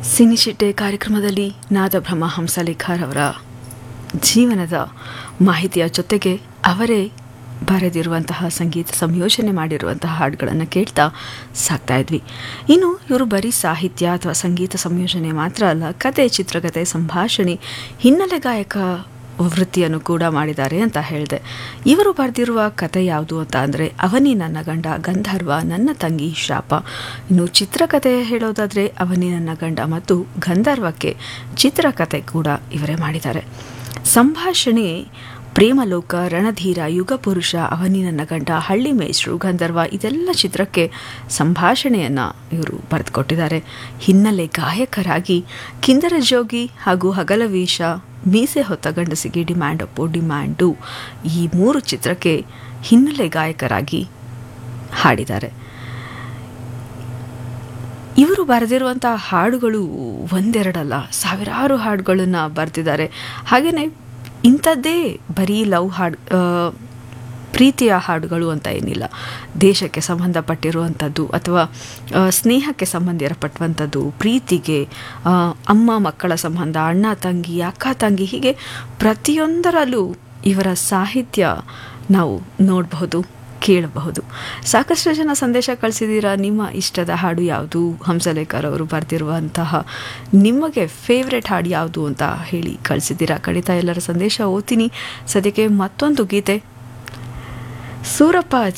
ಸಿನಿಚಿಟ್ಟೆ ಕಾರ್ಯಕ್ರಮದಲ್ಲಿ ನಾದಬ್ರಹ್ಮ ಹಂಸಲೇಖರವರ ಜೀವನದ ಮಾಹಿತಿಯ ಜೊತೆಗೆ ಅವರೇ ಬರೆದಿರುವಂತಹ ಸಂಗೀತ ಸಂಯೋಜನೆ ಮಾಡಿರುವಂತಹ ಹಾಡುಗಳನ್ನು ಕೇಳ್ತಾ ಸಾಕ್ತಾ ಇದ್ವಿ ಇನ್ನು ಇವರು ಬರೀ ಸಾಹಿತ್ಯ ಅಥವಾ ಸಂಗೀತ ಸಂಯೋಜನೆ ಮಾತ್ರ ಅಲ್ಲ ಕತೆ ಚಿತ್ರಕಥೆ ಸಂಭಾಷಣೆ ಹಿನ್ನೆಲೆ ಗಾಯಕ ವೃತ್ತಿಯನ್ನು ಕೂಡ ಮಾಡಿದ್ದಾರೆ ಅಂತ ಹೇಳಿದೆ ಇವರು ಬರೆದಿರುವ ಕತೆ ಯಾವುದು ಅಂತ ಅಂದರೆ ಅವನಿ ನನ್ನ ಗಂಡ ಗಂಧರ್ವ ನನ್ನ ತಂಗಿ ಶಾಪ ಇನ್ನು ಚಿತ್ರಕಥೆ ಹೇಳೋದಾದರೆ ಅವನಿ ನನ್ನ ಗಂಡ ಮತ್ತು ಗಂಧರ್ವಕ್ಕೆ ಚಿತ್ರಕಥೆ ಕೂಡ ಇವರೇ ಮಾಡಿದ್ದಾರೆ ಸಂಭಾಷಣೆ ಪ್ರೇಮಲೋಕ ರಣಧೀರ ಯುಗಪುರುಷ ಅವನಿ ನನ್ನ ಗಂಡ ಹಳ್ಳಿ ಮೇಷ್ರು ಗಂಧರ್ವ ಇದೆಲ್ಲ ಚಿತ್ರಕ್ಕೆ ಸಂಭಾಷಣೆಯನ್ನು ಇವರು ಬರೆದುಕೊಟ್ಟಿದ್ದಾರೆ ಹಿನ್ನೆಲೆ ಗಾಯಕರಾಗಿ ಕಿಂದರ ಜೋಗಿ ಹಾಗೂ ಹಗಲವೀಶ ಮೀಸೆ ಹೊತ್ತ ಗಂಡಸಿಗೆ ಡಿಮ್ಯಾಂಡ್ ಅಪ್ಪು ಡಿಮ್ಯಾಂಡು ಈ ಮೂರು ಚಿತ್ರಕ್ಕೆ ಹಿನ್ನೆಲೆ ಗಾಯಕರಾಗಿ ಹಾಡಿದ್ದಾರೆ ಇವರು ಬರೆದಿರುವಂತಹ ಹಾಡುಗಳು ಒಂದೆರಡಲ್ಲ ಸಾವಿರಾರು ಹಾಡುಗಳನ್ನು ಬರೆದಿದ್ದಾರೆ ಹಾಗೆಯೇ ಇಂಥದ್ದೇ ಬರೀ ಲವ್ ಹಾಡು ಪ್ರೀತಿಯ ಹಾಡುಗಳು ಅಂತ ಏನಿಲ್ಲ ದೇಶಕ್ಕೆ ಸಂಬಂಧಪಟ್ಟಿರುವಂಥದ್ದು ಅಥವಾ ಸ್ನೇಹಕ್ಕೆ ಸಂಬಂಧಪಟ್ಟಂಥದ್ದು ಪ್ರೀತಿಗೆ ಅಮ್ಮ ಮಕ್ಕಳ ಸಂಬಂಧ ಅಣ್ಣ ತಂಗಿ ಅಕ್ಕ ತಂಗಿ ಹೀಗೆ ಪ್ರತಿಯೊಂದರಲ್ಲೂ ಇವರ ಸಾಹಿತ್ಯ ನಾವು ನೋಡಬಹುದು ಕೇಳಬಹುದು ಸಾಕಷ್ಟು ಜನ ಸಂದೇಶ ಕಳಿಸಿದ್ದೀರಾ ನಿಮ್ಮ ಇಷ್ಟದ ಹಾಡು ಯಾವುದು ಹಂಸಲೇಖರ್ ಅವರು ಬರೆದಿರುವಂತಹ ನಿಮಗೆ ಫೇವ್ರೆಟ್ ಹಾಡು ಯಾವುದು ಅಂತ ಹೇಳಿ ಕಳಿಸಿದ್ದೀರಾ ಖಂಡಿತ ಎಲ್ಲರ ಸಂದೇಶ ಓದ್ತೀನಿ ಸದ್ಯಕ್ಕೆ ಮತ್ತೊಂದು ಗೀತೆ ಸೂರಪ್ಪ